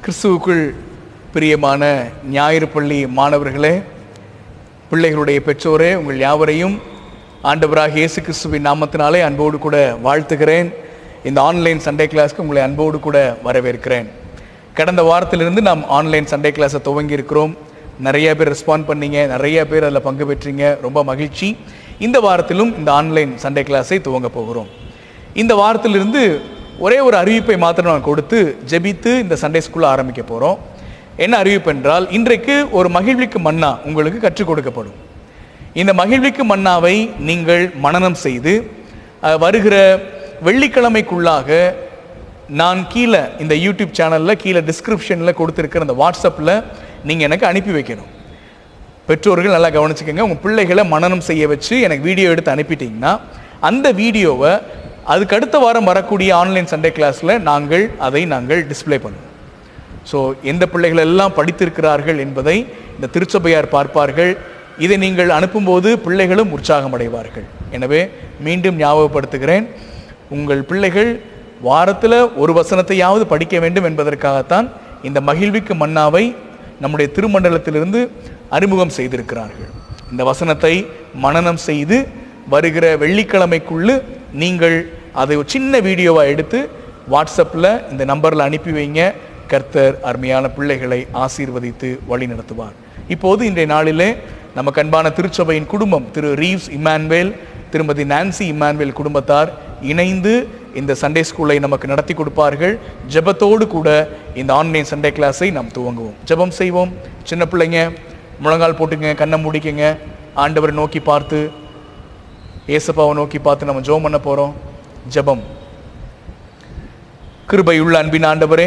கிறிஸ்துவுக்குள் பிரியமான ஞாயிறு பள்ளி மாணவர்களே பிள்ளைகளுடைய பெற்றோரே உங்கள் யாவரையும் ஆண்டவராக இயேசு கிறிஸ்துவின் நாமத்தினாலே அன்போடு கூட வாழ்த்துகிறேன் இந்த ஆன்லைன் சண்டே கிளாஸ்க்கு உங்களை அன்போடு கூட வரவேற்கிறேன் கடந்த வாரத்திலிருந்து நாம் ஆன்லைன் சண்டே கிளாஸை துவங்கி இருக்கிறோம் நிறைய பேர் ரெஸ்பாண்ட் பண்ணீங்க நிறைய பேர் அதில் பங்கு பெற்றீங்க ரொம்ப மகிழ்ச்சி இந்த வாரத்திலும் இந்த ஆன்லைன் சண்டே கிளாஸை துவங்க போகிறோம் இந்த வாரத்திலிருந்து ஒரே ஒரு அறிவிப்பை மாத்திரம் நான் கொடுத்து ஜெபித்து இந்த சண்டே ஸ்கூலை ஆரம்பிக்க போகிறோம் என்ன அறிவிப்பு என்றால் இன்றைக்கு ஒரு மகிழ்விக்கு மன்னா உங்களுக்கு கற்றுக் கொடுக்கப்படும் இந்த மகிழ்விக்கு மன்னாவை நீங்கள் மனனம் செய்து அஹ், வருகிற வெள்ளிக்கிழமைக்குள்ளாக நான் கீழே இந்த யூடியூப் சேனலில் கீழே டிஸ்கிரிப்ஷனில் கொடுத்துருக்கிற அந்த வாட்ஸ்அப்பில் நீங்கள் எனக்கு அனுப்பி வைக்கணும் பெற்றோர்கள் நல்லா கவனிச்சுக்கோங்க உங்கள் பிள்ளைகளை மனனம் செய்ய வச்சு எனக்கு வீடியோ எடுத்து அனுப்பிட்டீங்கன்னா அந்த வீடியோவை அதுக்கு அடுத்த வாரம் வரக்கூடிய ஆன்லைன் சண்டே கிளாஸில் நாங்கள் அதை நாங்கள் டிஸ்ப்ளே பண்ணுவோம் ஸோ எந்த பிள்ளைகள் எல்லாம் படித்திருக்கிறார்கள் என்பதை இந்த திருச்சபையார் பார்ப்பார்கள் இதை நீங்கள் அனுப்பும்போது பிள்ளைகளும் உற்சாகம் அடைவார்கள் எனவே மீண்டும் ஞாபகப்படுத்துகிறேன் உங்கள் பிள்ளைகள் வாரத்தில் ஒரு வசனத்தையாவது படிக்க வேண்டும் என்பதற்காகத்தான் இந்த மகிழ்விக்கு மன்னாவை நம்முடைய திருமண்டலத்திலிருந்து அறிமுகம் செய்திருக்கிறார்கள் இந்த வசனத்தை மனனம் செய்து வருகிற வெள்ளிக்கிழமைக்குள்ளு நீங்கள் அதை ஒரு சின்ன வீடியோவாக எடுத்து வாட்ஸ்அப்பில் இந்த நம்பரில் அனுப்பி வைங்க கர்த்தர் அருமையான பிள்ளைகளை ஆசீர்வதித்து வழி நடத்துவார் இப்போது இன்றைய நாளிலே நமக்கு அன்பான திருச்சபையின் குடும்பம் Thiru Reeves Emmanuel Thirumathi Nancy Emmanuel குடும்பத்தார் இணைந்து இந்த சண்டே ஸ்கூலை நமக்கு நடத்தி கொடுப்பார்கள் ஜெபத்தோடு கூட இந்த ஆன்லைன் சண்டே கிளாஸை நாம் துவங்குவோம் ஜெபம் செய்வோம் சின்ன பிள்ளைங்க முழங்கால் போட்டுங்க கண்ணை மூடிக்கங்க ஆண்டவரை நோக்கி பார்த்து ஏசப்பாவை நோக்கி பார்த்து நம்ம ஜெபம் பண்ண போகிறோம் ஜெபம் கிருபையுள்ள அன்பின் ஆண்டவரே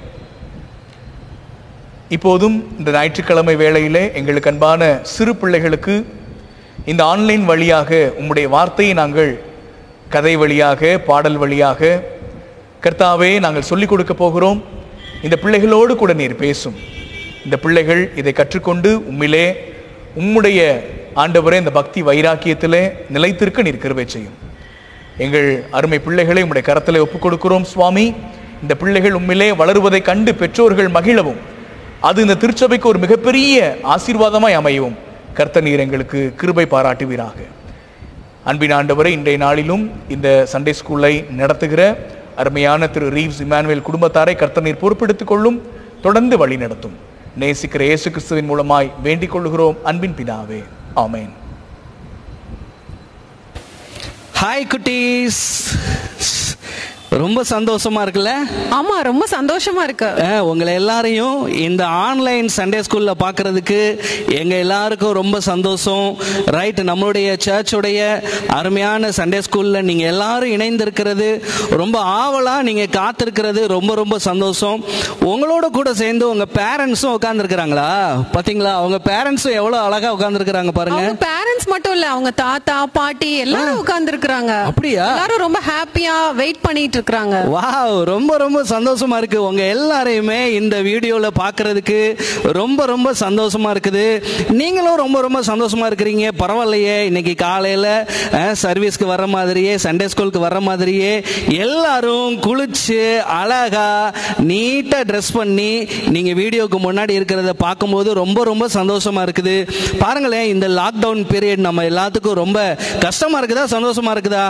இப்போதும் இந்த ஞாயிற்றுக்கிழமை வேளையிலே எங்களுக்கு அன்பான சிறு பிள்ளைகளுக்கு இந்த ஆன்லைன் வழியாக உம்முடைய வார்த்தையை நாங்கள் கதை வழியாக பாடல் வழியாக கர்த்தாவே நாங்கள் சொல்லிக் கொடுக்க போகிறோம் இந்த பிள்ளைகளோடு கூட நீர் பேசும் இந்த பிள்ளைகள் இதை கற்றுக்கொண்டு உம்மிலே உம்முடைய ஆண்டவரே இந்த பக்தி வைராக்கியத்திலே நிலைத்திருக்க நீர் கிருபை செய்யும் எங்கள் அருமை பிள்ளைகளை உம்முடைய கரத்திலே ஒப்புக் கொடுக்கிறோம் சுவாமி இந்த பிள்ளைகள் உண்மையிலே வளருவதை கண்டு பெற்றோர்கள் மகிழவும் அது இந்த திருச்சபைக்கு ஒரு மிகப்பெரிய ஆசீர்வாதமாய் அமையவும் கர்த்தர் நீர் எங்களுக்கு கிருபை பாராட்டுவீராக அன்பின் ஆண்டவரை இன்றைய நாளிலும் இந்த சண்டே ஸ்கூலை நடத்துகிற அருமையான திரு ரீவ்ஸ் இமானுவேல் குடும்பத்தாரை கர்த்தர் நீர் பொறுப்பெடுத்துக் கொள்ளும் தொடர்ந்து வழி நடத்தும் நேசிக்கிற இயேசு கிறிஸ்துவின் மூலமாய் வேண்டிக் கொள்கிறோம் அன்பின் பிதாவே ஆமென் ஹாய் குட்டீஸ் ரொம்ப சந்தோஷமா இருக்குல்ல ஆமா ரொம்ப சந்தோஷமா இருக்கு அஹ், உங்களை எல்லாரையும் இந்த ஆன்லைன் சண்டே ஸ்கூல்ல பார்க்கிறதுக்கு எங்க எல்லாருக்கும் ரொம்ப சந்தோஷம் ரைட் நம்மளுடைய சர்ச்சுடைய அருமையான சண்டே ஸ்கூல்ல நீங்க எல்லாரும் இணைந்திருக்கிறது ரொம்ப ஆவலா நீங்க காத்திருக்கிறது ரொம்ப ரொம்ப சந்தோஷம் உங்களோட கூட சேர்ந்து உங்க பேரண்ட்ஸும் உட்காந்துருக்கிறாங்களா பாத்தீங்களா அவங்க பேரண்ட்ஸும் எவ்வளவு அழகா உட்காந்துருக்கிறாங்க பாருங்க அவங்க பேரண்ட்ஸ் மட்டும் இல்ல அவங்க தாத்தா பாட்டி எல்லாரும் உட்கார்ந்து இருக்காங்க அப்படியா? எல்லாரும் ரொம்ப ஹாப்பியா வெயிட் பண்ணிட்டு இருக்காங்க வாவ் ரொம்ப ரொம்ப சந்தோஷமா இருக்கு உங்க எல்லாரையுமே இந்த வீடியோல பார்க்கிறதுக்கு ரொம்ப ரொம்ப சந்தோஷமா இருக்குது நீங்களும் ரொம்ப ரொம்ப சந்தோஷமா இருக்கிறீங்க பரவாயில்லையே இன்னைக்கு காலையில அஹ், சர்வீஸ்க்கு வர்ற மாதிரியே சண்டே ஸ்கூலுக்கு வர்ற மாதிரியே எல்லாரும் குளிச்சு அழகா நீட்டா ட்ரெஸ் பண்ணி நீங்க வீடியோக்கு முன்னாடி இருக்கிறத பார்க்கும்போது ரொம்ப ரொம்ப சந்தோஷமா இருக்குது பாருங்களேன் இந்த லாக்டவுன் பீரியட் நம்ம எல்லாத்துக்கும் ரொம்ப கஷ்டமா இருக்குதா சந்தோஷமா இருக்குதா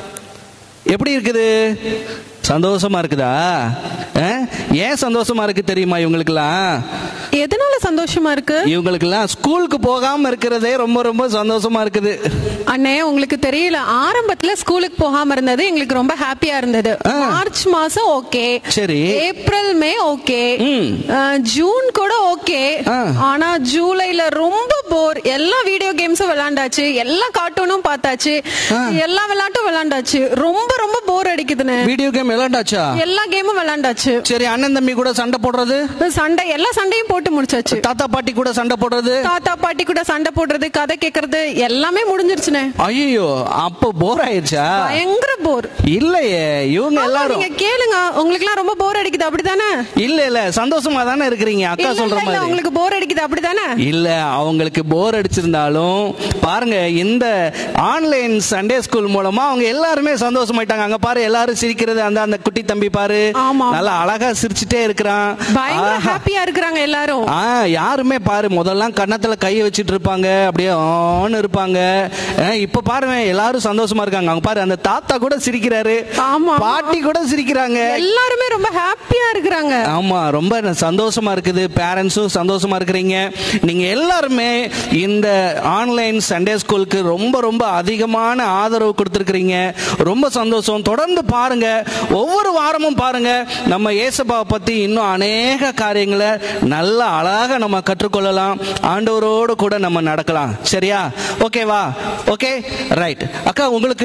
எப்படி இருக்குது சந்தோஷமா இருக்குதா அஹ்? ஏன் சந்தோஷமா இருக்கு தெரியுமா இவங்களுக்கெல்லாம் எதனால சந்தோஷமா இருக்கு இவங்களுக்கெல்லாம் ஸ்கூலுக்கு போகாம இருக்கிறதே ரொம்ப ரொம்ப சந்தோஷமா இருக்குது அண்ணே உங்களுக்கு தெரியல ஆரம்பத்துல ஸ்கூலுக்கு போகாம இருந்தது எங்களுக்கு ரொம்ப ஹாப்பியா இருந்தது மார்ச் மாசம் ஓகே சரி. ஏப்ரல் மே ஓகே ம். ஜூன் கூட ஓகே ஆ. ஆனா ஜூலைல ரொம்ப போர் எல்லா வீடியோ கேம்ஸும் விளையாண்டாச்சு எல்லா கார்ட்டூனும் பார்த்தாச்சு எல்லா விளையாட்டும் விளையாண்டாச்சு ரொம்ப ரொம்ப போர் அடிக்குதுன்னு வீடியோ கேம் விளையாண்டாச்சா எல்லா கேமும் விளையாண்டாச்சு சரி அண்ணன் தம்பி கூட சண்டை போடுறது சண்டை எல்லா சண்டையும் போட்டு முடிச்சாச்சு தாத்தா பாட்டி கூட சண்டை போடுறது தாத்தா பாட்டி கூட சண்டை போடுறது கதை கேக்குறது எல்லாமே முடிஞ்சிருச்சுனே ஐயோ அப்ப போர் ஆயிடுச்சா பயங்கர போர் இல்லையே இவங்க எல்லாரும் நீங்க கேளுங்க உங்களுக்கு எல்லாம் ரொம்ப போர் அடிக்குது அப்படிதானே இல்ல இல்ல சந்தோஷமா தானே இருக்கிறீங்க அக்கா இல்ல, சொல்ற இல்ல, இல்ல, மாதிரி உங்களுக்கு போர் அடிக்குது அப்படிதானே இல்ல அவங்களுக்கு போர் அடிச்சிருந்தாலும் பாருங்க இந்த ஆன்லைன் சண்டே ஸ்கூல் மூலமா அவங்க எல்லாருமே சந்தோஷமாயிட்டாங்க அங்க பாரு எல்லாரும் சிரிக்கிறது அந்த அந்த குட்டி தம்பி பாரு ஆமா. நல்லா அழகா சிரிச்சுட்டே இருக்கிறான் பயங்கர ஆஹா. ஹாப்பியா இருக்கிறாங்க எல்லாரும் ஆ யாருமே பாரு முதல்லாம் கன்னத்துல கையை வச்சுட்டு இருப்பாங்க அப்படியே ஆன்னு இருப்பாங்க அஹ், இப்ப பாருங்க எல்லாரும் சந்தோஷமா இருக்காங்க அவங்க பாரு அந்த தாத்தா கூட சிரிக்கிறாரு ஆமா. பாட்டி கூட சிரிக்கிறாங்க எல்லாருமே ரொம்ப ஹாப்பியா இருக்கிறாங்க ஆமா ரொம்ப சந்தோஷமா இருக்குது பேரண்ட்ஸும் சந்தோஷமா இருக்கிறீங்க நீங்க எல்லாருமே இந்த ஆன்லைன் சண்டே ஸ்கூலுக்கு ரொம்ப ரொம்ப அதிகமான ஆதரவு கொடுத்துருக்கிறீங்க ரொம்ப சந்தோஷம் தொடர்ந்து பாருங்க ஒவ்வொரு வாரமும் பாருங்க நம்ம ஏசப்பாவை பத்தி இன்னும் அநேக காரியங்களை நல்லா அழகாக நம்ம கற்றுக்கொள்ளலாம் ஆண்டவரோடு கூட நம்ம நடக்கலாம் சரியா ஓகேவா ஓகே ரைட் அக்கா உங்களுக்கு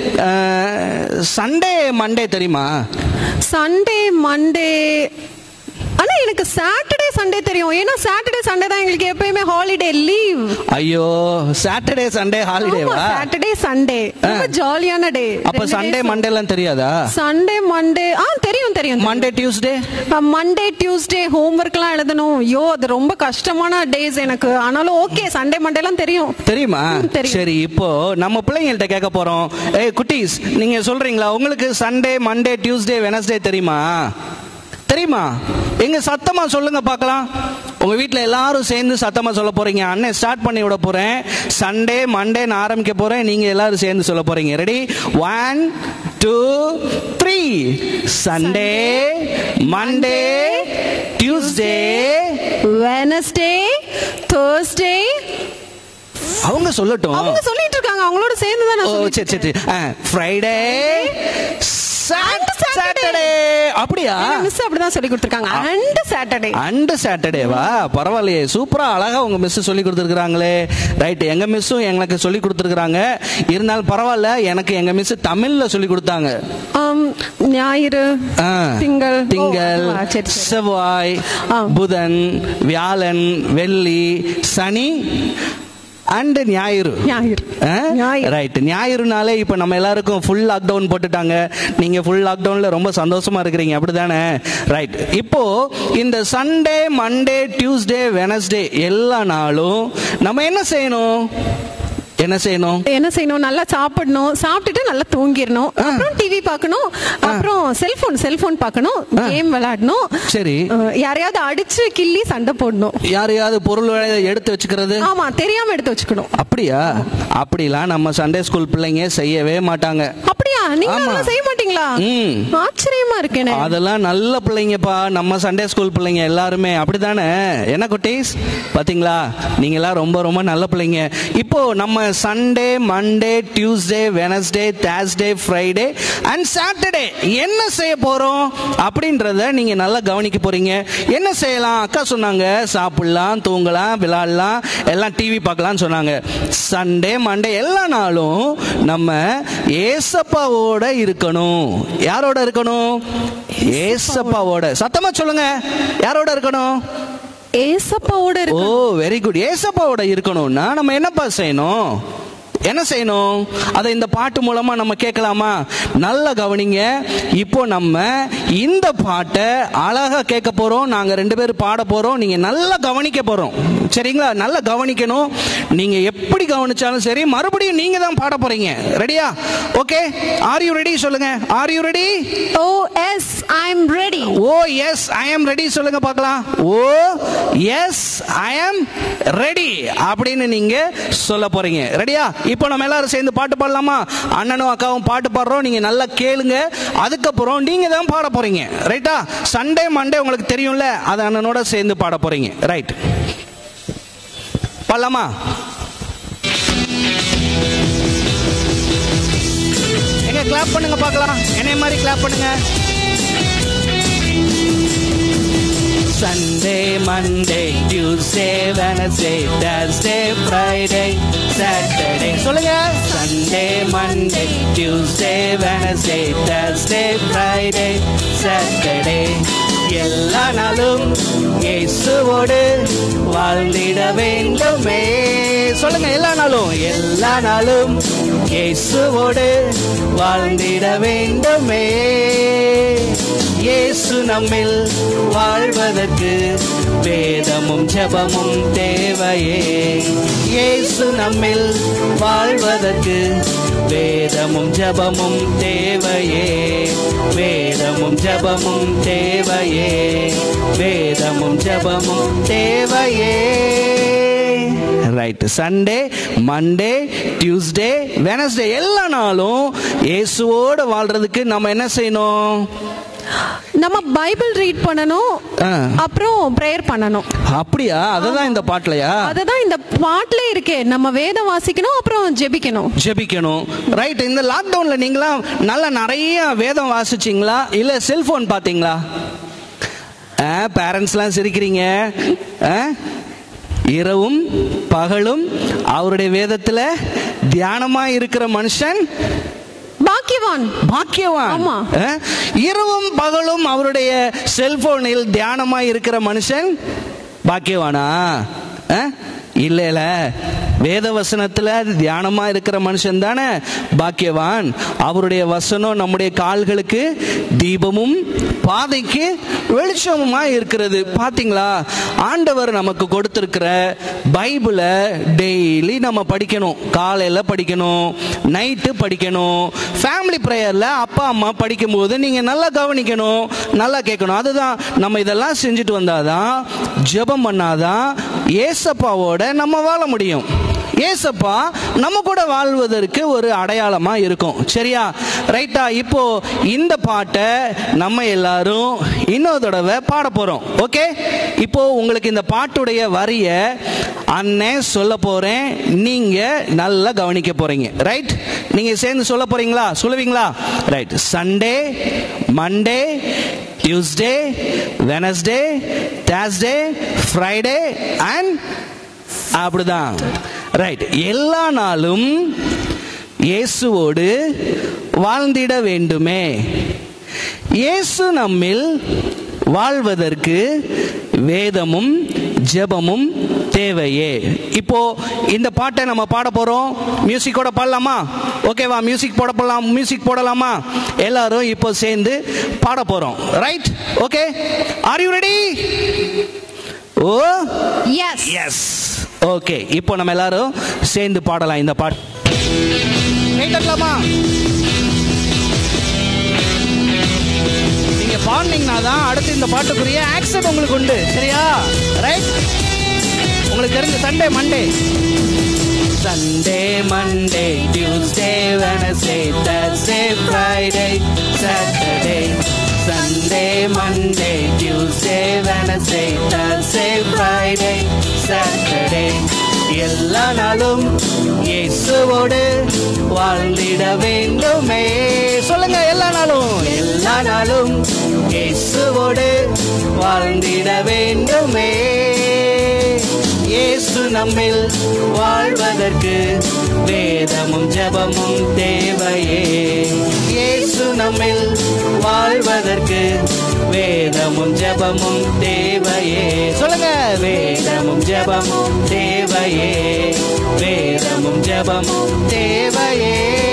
சண்டே மண்டே தெரியுமா சண்டே மண்டே ஆனா எனக்கு சாட்டர்டே சண்டே தெரியும் ஏன்னா சாட்டர்டே சண்டே தான் எங்களுக்கு எப்பயுமே ஹாலிடே லீவ் ஐயோ சாட்டர்டே சண்டே ஹாலிடேவா சாட்டர்டே சண்டே ரொம்ப ஜாலியான டே அப்ப சண்டே மண்டே எல்லாம் தெரியாதா சண்டே மண்டே ஆ தெரியும் தெரியும் மண்டே டியூஸ்டே மண்டே டியூஸ்டே ஹோம்ஒர்க்லாம் எழுதணும் ஐயோ அது ரொம்ப கஷ்டமான டேஸ் எனக்கு ஆனாலும் ஓகே சண்டே மண்டேலாம் தெரியும் தெரியுமா ம், தெரியும். சரி இப்போ நம்ம பிள்ளைங்கள்ட்ட கேட்க போறோம் ஏய் குட்டீஸ் நீங்க சொல்றீங்களா உங்களுக்கு சண்டே மண்டே டியூஸ்டே வெனஸ்டே தெரியுமா தெரியுமா எங்க சத்தமா சொல்லுங்க பார்க்கலாம் உங்க வீட்ல எல்லாரும் சேர்ந்து சத்தமா சொல்ல போறீங்க அண்ணன் ஸ்டார்ட் பண்ணி விட போறேன் சண்டே மண்டே நான் ஆரம்பிக்க போறேன் நீங்க எல்லாரும் சேர்ந்து சொல்ல போறீங்க ready one two three Sunday Monday Tuesday Wednesday Thursday அவங்க சொல்லட்டும் அவங்க சொல்லிட்டு இருக்காங்க அவங்களோட சேர்ந்து தான் ஓ நான் சொல்லிட்டு சரி சரி சரி ஃப்ரைடே சாட்டர்டே அப்படியா மிஸ் அப்படிதான் சொல்லி கொடுத்துருக்காங்க அண்ட் சாட்டர்டே அண்டு சாட்டர்டேவா பரவாயில்லையே சூப்பரா அழகா உங்க மிஸ் சொல்லி கொடுத்துருக்காங்களே ரைட் எங்க மிஸ்ஸும் எனக்கு சொல்லி கொடுத்துருக்காங்க இருந்தாலும் பரவாயில்ல எனக்கு எங்க மிஸ் தமிழ்ல சொல்லி கொடுத்தாங்க ஞாயிறு ஆ, திங்கள் திங்கள் ஓ, ஆ, சரி சரி செவ்வாய் ஆ. புதன் வியாழன் வெள்ளி சனி அண்ட் ஞாயிறு ஞாயிறு ஞாயிறு ரைட் ஞாயிறுனாலே இப்போ நம்ம எல்லாருக்கும் ஃபுல் லாக்டவுன் போட்டுட்டாங்க நீங்க ஃபுல் லாக்டவுன்ல ரொம்ப சந்தோஷமா இருக்கிறீங்க அப்படிதானே ரைட் இப்போ இந்த சண்டே மண்டே டியூஸ்டே வெனஸ்டே எல்லா நாளும் நம்ம என்ன செய்யணும் என்ன செய்யணும் என்ன செய்யணும் நல்லா சாப்பிடணும் சாப்பிட்டுட்டு நல்லா தூங்கிடணும் அப்புறம் டிவி பார்க்கணும் அப்புறம் செல்போன் செல்போன் பார்க்கணும் கேம் விளையாடணும் சரி அஹ், யாரையாவது அடிச்சு கிள்ளி சண்டை போடணும் யாரையாவது பொருள் எடுத்து வச்சுக்கிறது ஆமா தெரியாம எடுத்து வச்சுக்கணும் அப்படியா அப்படிலாம் நம்ம சண்டே ஸ்கூல் பிள்ளைங்க செய்யவே மாட்டாங்க அப்படியா நீங்க ஆமா. அதெல்லாம் செய்ய மாட்டீங்களா ம். ஆச்சரியமா இருக்கு எனக்கு அதெல்லாம் நல்ல பிள்ளைங்கப்பா நம்ம சண்டே ஸ்கூல் பிள்ளைங்க எல்லாருமே அப்படிதானே என்ன குட்டீஸ் பாத்தீங்களா நீங்க எல்லாம் ரொம்ப ரொம்ப நல்ல பிள்ளைங்க இப்போ நம்ம Sunday Monday Tuesday Wednesday Thursday Friday and Saturday என்ன செய்ய போறோம் அப்படின்றத நீங்க நல்லா கவனிக்க போறீங்க என்ன செய்யலாம் அக்கா சொன்னாங்க சாப்பிடலாம் தூங்கலாம் விளையாடலாம் எல்லாம் டிவி பார்க்கலாம்னு சொன்னாங்க சண்டே மண்டே எல்லா நாளும் நம்ம ஏசப்பாவோட இருக்கணும் யாரோட இருக்கணும் ஏசப்பாவோட சத்தமா சொல்லுங்க யாரோட இருக்கணும் ஏசப்பாவோட ஓ இருக்கு வெரி குட் ஏசப்பாவோட இருக்கணும்னா நம்ம என்னப்பா செய்யணும் என்ன செய்யணும் அதை இந்த பாட்டு மூலமா நம்ம கேட்கலாமா நல்லா கவனிங்க இப்போ நம்ம இந்த பாட்டை அழகா கேட்க போறோம் நாங்க ரெண்டு பேரும் பாட போறோம் நீங்க நல்லா கவனிக்க போறோம் சரிங்களா நல்லா கவனிக்கணும் நீங்க எப்படி கவனிச்சாலும் சரி மறுபடியும் நீங்க தான் பாட போறீங்க ரெடியா ஓகே ஆர் யூ ரெடி சொல்லுங்க are you ready oh yes I am ready oh yes I am ready சொல்லுங்க பார்க்கலாம் oh yes I am ready அப்படின்னு நீங்க சொல்ல போறீங்க ரெடியா இப்போ நம்ம எல்லாரும் சேர்ந்து பாட்டு பாடலாமா அண்ணனும் அக்காவும் பாட்டு பாடுறோம் நீங்க நல்லா கேளுங்க அதுக்கப்புறம் நீங்க தான் பாட போறீங்க ரைட்டா சண்டே மண்டே உங்களுக்கு தெரியும்ல அது அண்ணனோட சேர்ந்து பாட போறீங்க ரைட் பாடலாமா எங்க கிளாப் பண்ணுங்க பார்க்கலாம் என்னைய மாதிரி கிளாப் பண்ணுங்க Sunday, Monday, Tuesday, Wednesday, Thursday, Friday, Saturday. சொல்லுங்க Sunday, Monday, Tuesday, Wednesday, Thursday, Friday, Saturday. எல்லா நாளும் இயேசுவோடு வாழ்ந்திட வேண்டுமே சொல்லுங்க எல்லா நாளும் எல்லா நாளும் இயேசுவோடு வாழ்ந்திட வேண்டுமே இயேசு நம்மில் வாழ்வதற்கு வேதமும் ஜெபமும் தேவையே இயேசு நம்மில் வாழ்வதற்கு வேதமும் ஜெபமும் தேவையே வேதமும் ஜெபமும் தேவையே வேதமும் ஜெபமும் தேவையே right Sunday Monday Tuesday Wednesday எல்லா நாளும் இயேசுவோட வாழ்றதுக்கு நம்ம என்ன செய்யணும் நம்ம பைபிள் ரீட் பண்ணணும் ஆ. அப்புறம் ப்ரேயர் பண்ணணும் அப்படியா அததான் இந்த பாட்டுலயா அததான் இந்த பாட்டுல இருக்கே நம்ம வேதம் வாசிக்கணும் அப்புறம் ஜெபிக்கணும் ஜெபிக்கணும் ரைட் இந்த லாக்டவுன்ல நீங்களாம் நல்லா நிறைய வேதம் வாசிச்சிங்களா இல்ல செல்போன் பாத்தீங்களா பேரண்ட்ஸ்லாம் சிரிக்கிறீங்க ஆ? இரவும் பகலும் அவருடைய வேதத்துல தியானமா இருக்கிற மனுஷன் பாக்கியவான் பாக்கியவான் ஆமா. ஆ? இரவும் பகலும் அவருடைய செல்போனில் தியானமா இருக்கிற மனுஷன் பாக்கியவானா ஆ? இல்ல இல்ல வேத வசனத்துல அது தியானமா இருக்கிற மனுஷன் தானே பாக்கியவான் அவருடைய வசனம் நம்முடைய கால்களுக்கு தீபமும் பாதைக்கு வெளிச்சமுமா இருக்கிறது பாத்தீங்களா ஆண்டவர் நமக்கு கொடுத்திருக்கிற பைபிளை டெய்லி நம்ம படிக்கணும் காலையில படிக்கணும் நைட்டு படிக்கணும் ஃபேமிலி ப்ரேயர்ல அப்பா அம்மா படிக்கும்போது நீங்க நல்லா கவனிக்கணும் நல்லா கேட்கணும் அதுதான் நம்ம இதெல்லாம் செஞ்சுட்டு வந்தாதான் ஜெபம் பண்ணாதான் ஏசப்பாவோட நம்ம வாழ முடியும் ஏசப்பா நம்ம கூட வாழ்வதற்கு ஒரு அடையாளமா இருக்கும் சரியா ரைட்டா இப்போ இந்த பாட்டை நம்ம எல்லாரும் இன்னொரு தடவை பாட போறோம் ஓகே இப்போ உங்களுக்கு இந்த பாட்டுடைய வரிய அண்ணன் சொல்ல போறேன் நீங்க நல்லா கவனிக்க போறீங்க ரைட் நீங்க சேர்ந்து சொல்ல போறீங்களா சொல்லுவீங்களா right Sunday Monday Tuesday Wednesday Thursday Friday and அப்படிதான் ரைட் எல்லா நாளும் இயேசுவோடு வாழ்ந்திட வேண்டுமே இயேசு நம்மில் வாழ்வதற்கு வேதமும் ஜெபமும் தேவையே இப்போ இந்த பாட்டை நம்ம பாட போறோம் மியூசிக்கோட பாடலாமா ஓகேவா மியூசிக் போட போடலாம் மியூசிக் போடலாமா எல்லாரும் இப்போ சேர்ந்து பாட போறோம் right okay are you ready oh yes yes okay இப்போ நம்ம எல்லாரும் சேர்ந்து பாடலாம் இந்த பாட்டு கை தட்டலாமா நீங்க பாடினீங்கன்னா தான் அடுத்து இந்த பாட்டுக்குரிய ஆக்சன் உங்களுக்கு உண்டு சரியா ரைட் உங்களுக்கு தெரிஞ்ச Sunday Monday Sunday Monday Tuesday Wednesday Thursday Friday Saturday Sunday Monday Tuesday Wednesday Thursday Friday Saturday எல்லா நாளும் இயேசுவோடு வாழ்ந்திட வேண்டுமே சொல்லுங்க எல்லா நாளும் எல்லா நாளும் இயேசுவோடு வாழ்ந்திட வேண்டுமே இயேசு நம்மில் வாழ்வதற்கு வேதமும் ஜெபமும் தேவையே இயேசு நம்மில் வாழ்வதற்கு வேதமும் ஜெபமும் தேவையே சொல்லுங்க வேதமும் ஜெபமும் தேவையே வேதமும் ஜெபமும் தேவையே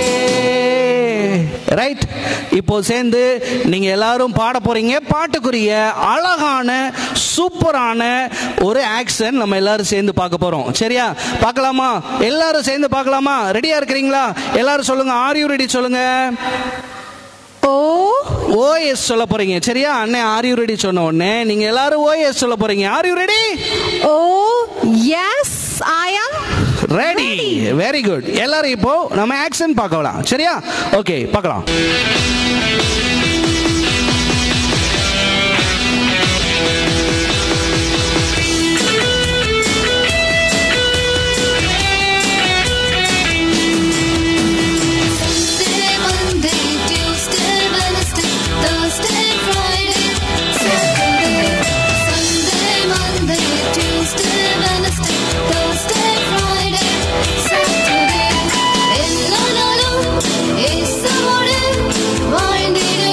ரைட் இப்போ சேர்ந்து நீங்க எல்லாரும் பாட போறீங்க பாட்டுக்குரிய அழகான சூப்பரான ஒரு ஆக்ஷன் நம்ம எல்லாரும் சேர்ந்து பார்க்க போறோம் சரியா பார்க்கலாமா எல்லாரும் சேர்ந்து பார்க்கலாமா ரெடியா இருக்கிறீங்களா எல்லாரும் சொல்லுங்க ஆர் யூ ரெடி சொல்லுங்க ஓ ஓஎஸ் சொல்ல போறீங்க சரியா அண்ணன் ஆர் யூ ரெடி சொன்ன உடனே நீங்க எல்லாரும் ஓஎஸ் சொல்ல போறீங்க are you ready oh yes I am ready very good எல்லாரும் இப்போ நம்ம ஆக்ஷன் பார்க்கலாம் சரியா ஓகே பார்க்கலாம் Sunday, Monday, Tuesday, Wednesday, Thursday, Friday, Saturday. Sunday, Monday, Tuesday, Wednesday, Thursday, Friday, Saturday. எல்லா நாளும் இயேசுவோடு வாழ்ந்திட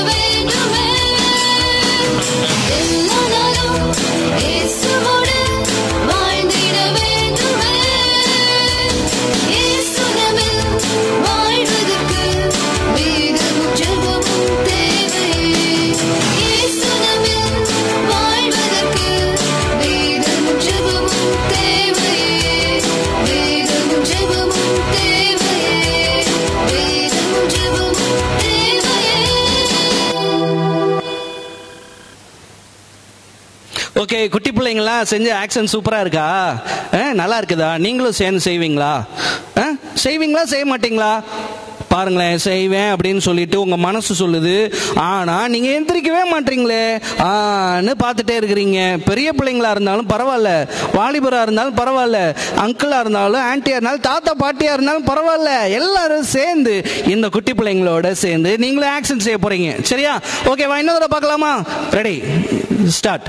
ஓகே குட்டி பிள்ளைங்களா செஞ்ச ஆக்ஷன் சூப்பரா இருக்கா அஹ், நல்லா இருக்குதா நீங்களும் சேர்ந்து செய்வீங்களா அஹ், செய்வீங்களா செய்ய மாட்டீங்களா பாருங்களேன் செய்வேன் அப்படின்னு சொல்லிட்டு உங்க மனசு சொல்லுது ஆனா நீங்க எந்திரிக்கவே மாட்டீங்களே ஆன்னு பார்த்துட்டே இருக்கிறீங்க பெரிய பிள்ளைங்களா இருந்தாலும் பரவாயில்ல வாலிபரா இருந்தாலும் பரவாயில்ல அங்கிளா இருந்தாலும் ஆன்ட்டியா இருந்தாலும் தாத்தா பாட்டியா இருந்தாலும் பரவாயில்ல எல்லாரும் சேர்ந்து இந்த குட்டி பிள்ளைங்களோட சேர்ந்து நீங்களும் ஆக்ஷன் செய்ய போறீங்க சரியா ஓகேவா இன்னொரு தடவை பார்க்கலாமா ready start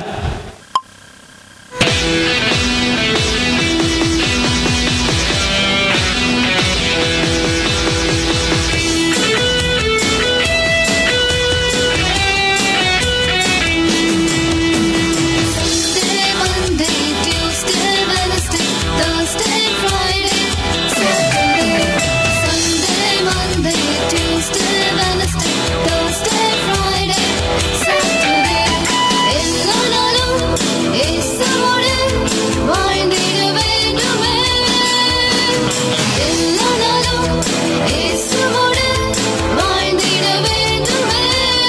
Sunday, Monday, Tuesday, Wednesday, Thursday, Friday, Saturday. Sunday, Monday, Tuesday, Wednesday, Thursday, Friday, Saturday. எல்லா நாளும் இயேசுவோடு வாழ்ந்திட வேண்டுமே. எல்லா நாளும் இயேசுவோடு வாழ்ந்திட வேண்டுமே.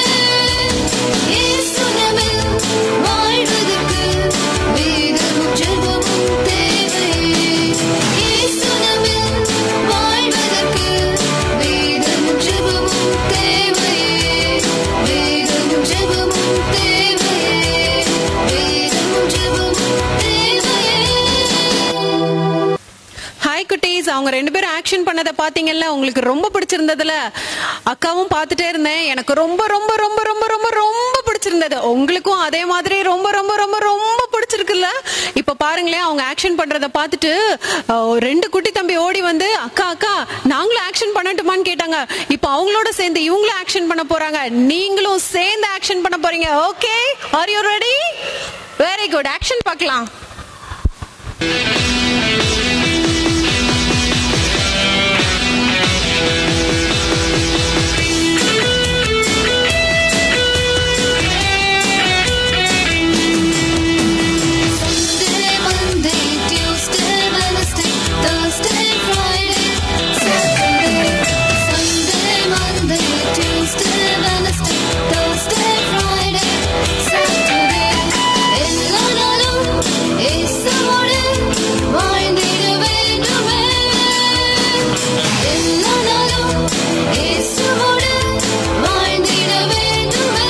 இயேசுவின் வாழ்வதற்கு வேதமும் ஜெபமும் தேவை. இயேசுவின் வாழ்வதற்கு வேதமும் ஜெபமும் தேவை. வேதமும் ஜெபமும் தேவை. வேதமும் ஜெபமும் தேவை. ஹாய் குட்டீஸ் அவங்க ரெண்டு பேரும் ஆக்ஷன் பண்ணதை பாத்தீங்கல்ல உங்களுக்கு ரொம்ப பிடிச்சிருந்ததுல அக்காவும் பார்த்துட்டே இருந்தேன் எனக்கு ரொம்ப ரொம்ப ரொம்ப ரொம்ப ரொம்ப ரொம்ப பிடிச்சிருந்தது உங்களுக்கும் அதே மாதிரி ரொம்ப ரொம்ப ரொம்ப ரொம்ப பிடிச்சிருக்குல்ல இப்ப பாருங்களேன் அவங்க ஆக்ஷன் பண்றத பார்த்துட்டு அஹ், ஒரு ரெண்டு குட்டி தம்பி ஓடி வந்து அக்கா அக்கா நாங்களும் ஆக்ஷன் பண்ணட்டுமான்னு கேட்டாங்க இப்ப அவங்களோட சேர்ந்து இவங்களும் ஆக்ஷன் பண்ண போறாங்க நீங்களும் சேர்ந்து ஆக்ஷன் பண்ண போறீங்க okay are you ready very good action பார்க்கலாம் Sunday, Monday, Tuesday, Wednesday, Thursday, Friday, Saturday. Sunday, Monday, Tuesday, Wednesday, Thursday, Friday, Saturday. எல்லா நாளும் இயேசுவோடு வாழ்ந்திட வேண்டுமே. எல்லா நாளும் இயேசுவோடு வாழ்ந்திட வேண்டுமே.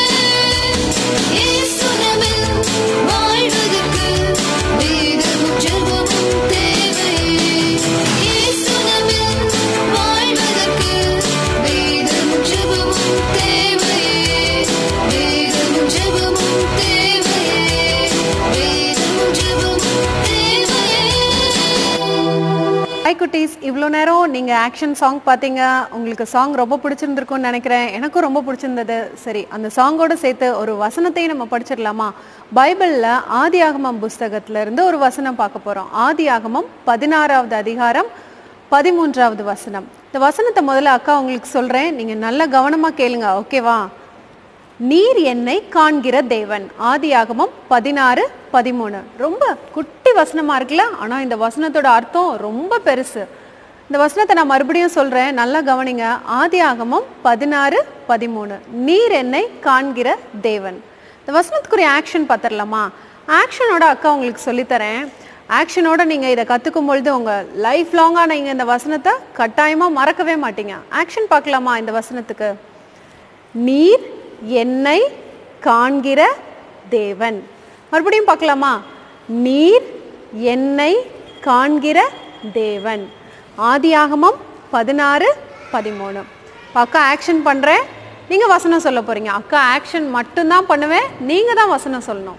இயேசுவின் வாழ்வதற்கு வேதமும் ஜெபமும் தேவை. இயேசுவின் வாழ்வதற்கு வேதமும் ஜெபமும் தேவை. வேதமும் ஜெபமும் தேவை. வேதமும் ஜெபமும் தேவை. ஹாய் குட்டீஸ் இவ்வளோ நேரம் நீங்கள் ஆக்ஷன் சாங் பார்த்தீங்க உங்களுக்கு சாங் ரொம்ப பிடிச்சிருந்துருக்கும்னு நினைக்கிறேன் எனக்கும் ரொம்ப பிடிச்சிருந்தது சரி அந்த சாங்கோட சேர்த்து ஒரு வசனத்தையும் நம்ம படிச்சிடலாமா பைபிளில் ஆதி ஆகமம் புஸ்தகத்துல இருந்து ஒரு வசனம் பார்க்க போகிறோம் ஆதி ஆகமம் பதினாறாவது அதிகாரம் பதிமூன்றாவது வசனம் இந்த வசனத்தை முதல்ல அக்கா உங்களுக்கு சொல்கிறேன் நீங்கள் நல்ல கவனமாக கேளுங்க ஓகேவா நீர் என்னை காண்கிற தேவன் ஆதியாகமம் பதினாறு பதிமூணு ரொம்ப குட்டி வசனமா இருக்குல்ல ஆனா இந்த வசனத்தோட அர்த்தம் ரொம்ப பெருசு இந்த வசனத்தை நான் மறுபடியும் சொல்றேன் நல்லா கவனிங்க ஆதியாகமம் பதினாறு பதிமூணு நீர் என்னை காண்கிற தேவன் இந்த வசனத்துக்குரிய ஆக்ஷன் பார்த்துடலாமா ஆக்ஷனோட அக்கா உங்களுக்கு சொல்லித்தரேன் ஆக்ஷனோட நீங்க இதை கத்துக்கும் பொழுது உங்க லைஃப் லாங்கா நீங்க இந்த வசனத்தை கட்டாயமா மறக்கவே மாட்டீங்க ஆக்ஷன் பார்க்கலாமா இந்த வசனத்துக்கு நீர் என்னை காண்கிற தேவன் மறுபடியும் பார்க்கலாமா நீர் என்னை காண்கிற தேவன் ஆதியாகமம் பதினாறு பதிமூணு அக்கா ஆக்ஷன் பண்ணுறேன் நீங்கள் வசனம் சொல்ல போகிறீங்க அக்கா ஆக்ஷன் மட்டும்தான் பண்ணுவேன் நீங்கள் தான் வசனம் சொல்லணும்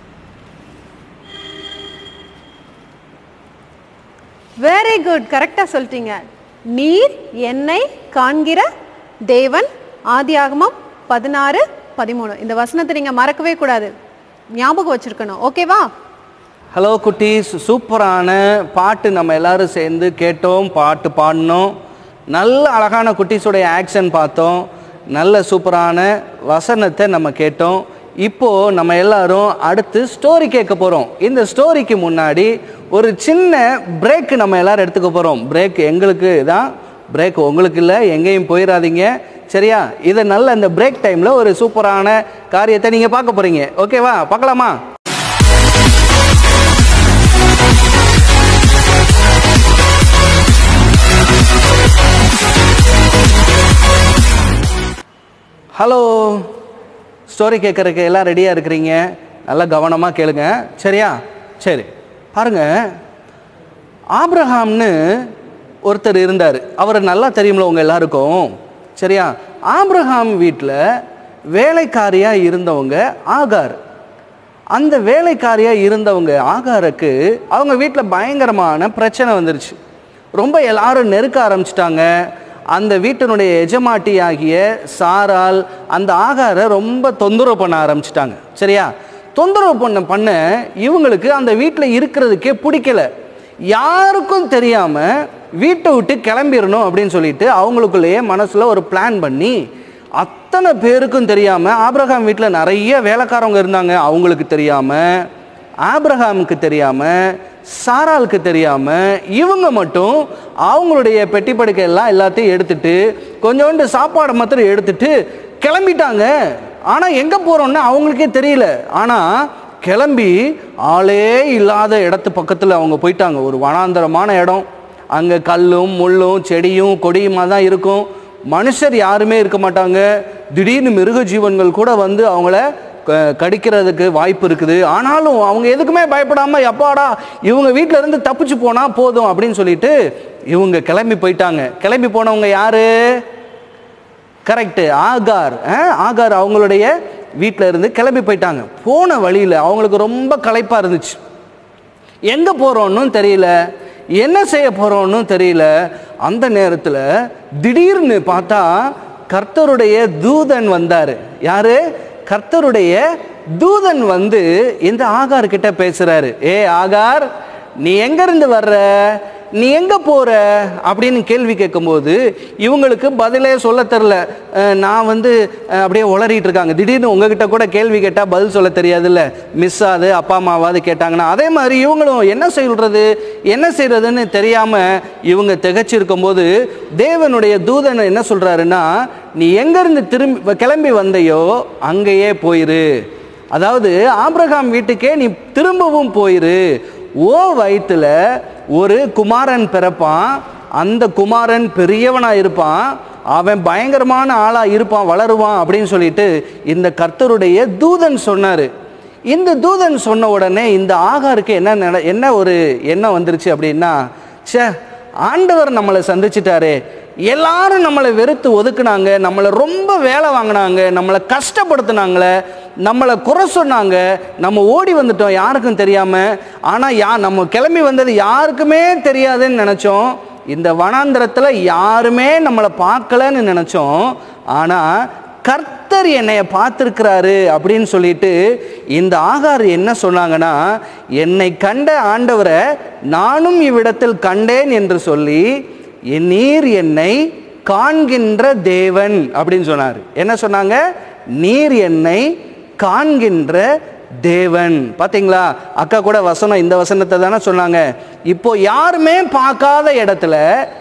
வெரி குட் கரெக்டாக சொல்லிட்டீங்க நீர் என்னை காண்கிற தேவன் ஆதியாகமம் பதினாறு பதிமூணு இந்த வசனத்தை நீங்கள் மறக்கவே கூடாது ஞாபகம் வச்சிருக்கணும் ஓகேவா ஹலோ குட்டீஸ் சூப்பரான பாட்டு நம்ம எல்லாரும் சேர்ந்து கேட்டோம் பாட்டு பாடினோம் நல்ல அழகான குட்டீஸுடைய ஆக்ஷன் பார்த்தோம் நல்ல சூப்பரான வசனத்தை நம்ம கேட்டோம் இப்போ நம்ம எல்லாரும் அடுத்து ஸ்டோரி கேட்க போறோம் இந்த ஸ்டோரிக்கு முன்னாடி ஒரு சின்ன பிரேக் நம்ம எல்லாரும் எடுத்துக்க போறோம் பிரேக் எங்களுக்கு தான் பிரேக் உங்களுக்கு இல்லை எங்கேயும் போயிடாதீங்க சரியா இதை நல்ல இந்த பிரேக் டைம்ல ஒரு சூப்பரான காரியத்தை நீங்க பார்க்க போறீங்க ஓகேவா பார்க்கலாமா ஹலோ ஸ்டோரி கேட்குறதுக்கு எல்லாம் ரெடியாக இருக்கிறீங்க நல்லா கவனமாக கேளுங்க சரியா சரி பாருங்க ஆபிரகாம்னு ஒருத்தர் இருந்தார் அவர் நல்லா தெரியும்ல உங்க எல்லாருக்கும் சரியா ஆபிரகாம் வீட்டில் வேலைக்காரியாக இருந்தவங்க ஆகார் அந்த வேலைக்காரியாக இருந்தவங்க ஆகாருக்கு அவங்க வீட்டில் பயங்கரமான பிரச்சனை வந்துருச்சு ரொம்ப எல்லாரும் நெருக்க ஆரம்பிச்சிட்டாங்க அந்த வீட்டினுடைய எஜமாட்டி ஆகிய சாரால் அந்த ஆகாரை ரொம்ப தொந்தரவு பண்ண ஆரம்பிச்சிட்டாங்க சரியா தொந்தரவு பண்ண பண்ண இவங்களுக்கு அந்த வீட்டில் இருக்கிறதுக்கே பிடிக்கல யாருக்கும் தெரியாம வீட்டை விட்டு கிளம்பிடணும் அப்படின்னு சொல்லிட்டு அவங்களுக்குள்ளேயே மனசுல ஒரு பிளான் பண்ணி அத்தனை பேருக்கும் தெரியாம ஆபிரகாம் வீட்டில் நிறைய வேலைக்காரவங்க இருந்தாங்க அவங்களுக்கு தெரியாம ஆபிரகாமுக்கு தெரியாம சாராளுக்கு தெரியாம இவங்க மட்டும் அவங்களுடைய பெட்டி படுக்கை எல்லாம் எல்லாத்தையும் எடுத்துட்டு கொஞ்சோண்டு சாப்பாடை மாத்திரம் எடுத்துட்டு கிளம்பிட்டாங்க ஆனா எங்க போறோம்னு அவங்களுக்கே தெரியல ஆனா கிளம்பி ஆளே இல்லாத இடத்து பக்கத்தில் அவங்க போயிட்டாங்க ஒரு வனாந்தரமான இடம் அங்கே கல்லும் முள்ளும் செடியும் கொடியுமா தான் இருக்கும் மனுஷர் யாருமே இருக்க மாட்டாங்க திடீர்னு மிருக ஜீவன்கள் கூட வந்து அவங்கள க- கடிக்கிறதுக்கு வாய்ப்பு இருக்குது ஆனாலும் அவங்க எதுக்குமே பயப்படாம எப்பாடா இவங்க வீட்ல இருந்து தப்பிச்சு போனா போதும் அப்படின்னு சொல்லிட்டு இவங்க கிளம்பி போயிட்டாங்க கிளம்பி போனவங்க யாரு கரெக்டு ஆகார் அஹ், ஆகார் அவங்களுடைய வீட்டில் இருந்து கிளம்பி போயிட்டாங்க போன வழியில் அவங்களுக்கு ரொம்ப களைப்பாக இருந்துச்சு எங்கே போகிறோன்னு தெரியல என்ன செய்ய போகிறோன்னு தெரியல அந்த நேரத்தில் திடீர்னு பார்த்தா கர்த்தருடைய தூதன் வந்தார் யாரு கர்த்தருடைய தூதன் வந்து இந்த ஆகார் கிட்ட பேசுறாரு ஏ ஆகார் நீ எங்கேருந்து வர்ற நீ எங்க போற அப்படின்னு கேள்வி கேட்கும்போது இவங்களுக்கு பதிலே சொல்ல தெரில அஹ் நான் வந்து அஹ் அப்படியே உளறிட்டு இருக்காங்க திடீர்னு உங்ககிட்ட கூட கேள்வி கேட்டால் பதில் சொல்ல தெரியாதுல்ல மிஸ் ஆகுது அப்பா அம்மாவாவது கேட்டாங்கன்னா அதே மாதிரி இவங்களும் என்ன சொல்றது என்ன செய்யறதுன்னு தெரியாம இவங்க திகைச்சிருக்கும் போது தேவனுடைய தூதன் என்ன சொல்றாருன்னா நீ எங்கிருந்து திரும்பி கிளம்பி வந்தையோ அங்கேயே போயிரு அதாவது ஆபிரகாம் வீட்டுக்கே நீ திரும்பவும் போயிரு ஓ வயித்துல ஒரு குமாரன் பிறப்பான் அந்த குமாரன் பெரியவனா இருப்பான் அவன் பயங்கரமான ஆளா இருப்பான் வளருவான் அப்படின்னு சொல்லிட்டு இந்த கர்த்தருடைய தூதன் சொன்னாரு இந்த தூதன் சொன்ன உடனே இந்த ஆகாருக்கு என்ன நட என்ன ஒரு எண்ணம் வந்துருச்சு அப்படின்னா ச்சே ஆண்டவர் நம்மளை சந்திச்சிட்டாரே எல்லாரும் நம்மளை வெறுத்து ஒதுக்குனாங்க நம்மளை ரொம்ப வேலை வாங்கினாங்க நம்மளை கஷ்டப்படுத்துனாங்களே நம்மளை குறை சொன்னாங்க நம்ம ஓடி வந்துட்டோம் யாருக்கும் தெரியாம ஆனா யா நம்ம கிளம்பி வந்தது யாருக்குமே தெரியாதுன்னு நினைச்சோம் இந்த வனாந்திரத்துல யாருமே நம்மளை பார்க்கலன்னு நினைச்சோம் ஆனா கர்த்தர் என்னைய பார்த்துருக்கிறாரு அப்படின்னு சொல்லிட்டு இந்த ஆகார் என்ன சொன்னாங்கன்னா என்னை கண்ட ஆண்டவரை நானும் இவ்விடத்தில் கண்டேன் என்று சொல்லி என் நீர் என்னை காண்கின்ற தேவன் அப்படின்னு சொன்னார் என்ன சொன்னாங்க நீர் என்னை காண்கின்ற தேவன் பாத்தீங்களா அக்கா கூட வசனம் இந்த வசனத்தை தானே சொன்னாங்க இப்போ யாருமே பார்க்காத இடத்துல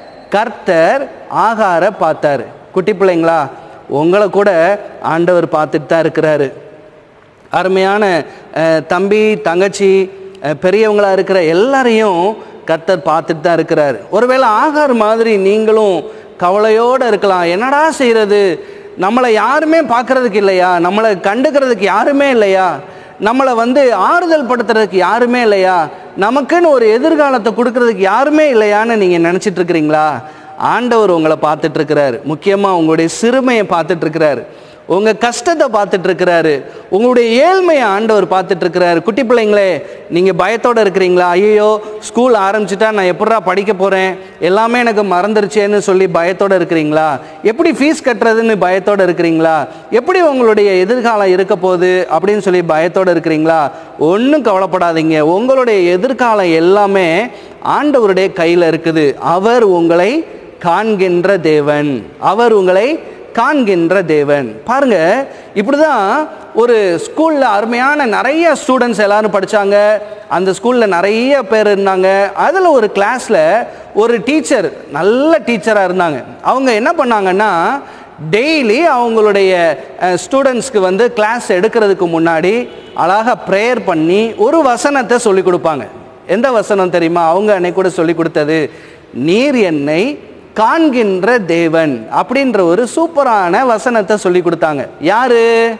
கர்த்தர் ஆகார பார்த்தாரு குட்டி பிள்ளைங்களா உங்களை கூட ஆண்டவர் பார்த்துட்டு தான் இருக்கிறாரு அருமையான அஹ், தம்பி தங்கச்சி அஹ், பெரியவங்களா இருக்கிற எல்லாரையும் கர்த்தர் பார்த்துட்டு தான் இருக்கிறார் ஒருவேளை ஆகார் மாதிரி நீங்களும் கவலையோடு இருக்கலாம் என்னடா செய்யறது நம்மளை யாருமே பார்க்கறதுக்கு இல்லையா நம்மளை கண்டுக்கிறதுக்கு யாருமே இல்லையா நம்மளை வந்து ஆறுதல் படுத்துறதுக்கு யாருமே இல்லையா நமக்குன்னு ஒரு எதிர்காலத்தை கொடுக்கறதுக்கு யாருமே இல்லையான்னு நீங்கள் நினச்சிட்டு இருக்கிறீங்களா ஆண்டவர் உங்களை பார்த்துட்டு இருக்கிறாரு முக்கியமாக உங்களுடைய சிறுமையை பார்த்துட்டு இருக்கிறாரு உங்க கஷ்டத்தை பார்த்துட்டு இருக்கிறாரு உங்களுடைய ஏழ்மையை ஆண்டவர் பார்த்துட்டு இருக்கிறாரு குட்டி பிள்ளைங்களே நீங்க பயத்தோட இருக்கிறீங்களா ஐயோ ஸ்கூல் ஆரம்பிச்சிட்டா நான் எப்படா படிக்க போறேன் எல்லாமே எனக்கு மறந்துருச்சேன்னு சொல்லி பயத்தோட இருக்கிறீங்களா எப்படி ஃபீஸ் கட்டுறதுன்னு பயத்தோட இருக்கிறீங்களா எப்படி உங்களுடைய எதிர்காலம் இருக்க போகுது அப்படின்னு சொல்லி பயத்தோட இருக்கிறீங்களா ஒன்றும் கவலைப்படாதீங்க உங்களுடைய எதிர்காலம் எல்லாமே ஆண்டவருடைய கையில் இருக்குது அவர் உங்களை காண்கின்ற தேவன் அவர் உங்களை காண்கின்ற தேவன் பாருங்க இப்படிதான் ஒரு ஸ்கூல்ல அருமையான நிறைய ஸ்டூடெண்ட்ஸ் எல்லாரும் படிச்சாங்க அந்த ஸ்கூல்ல நிறைய பேர் இருந்தாங்க அதுல ஒரு கிளாஸ்ல ஒரு டீச்சர் நல்ல டீச்சரா இருந்தாங்க அவங்க என்ன பண்ணாங்கன்னா டெய்லி அவங்களுடைய ஸ்டூடெண்ட்ஸ்க்கு வந்து கிளாஸ் எடுக்கிறதுக்கு முன்னாடி அழகாக ப்ரேயர் பண்ணி ஒரு வசனத்தை சொல்லி கொடுப்பாங்க எந்த வசனம் தெரியுமா அவங்க அன்னைக்கு கூட சொல்லி கொடுத்தது நீர் என்னை காண்கின்ற தேவன் அப்படின்ற ஒரு சூப்பரான வசனத்தை சொல்லி கொடுத்தாங்க யாரு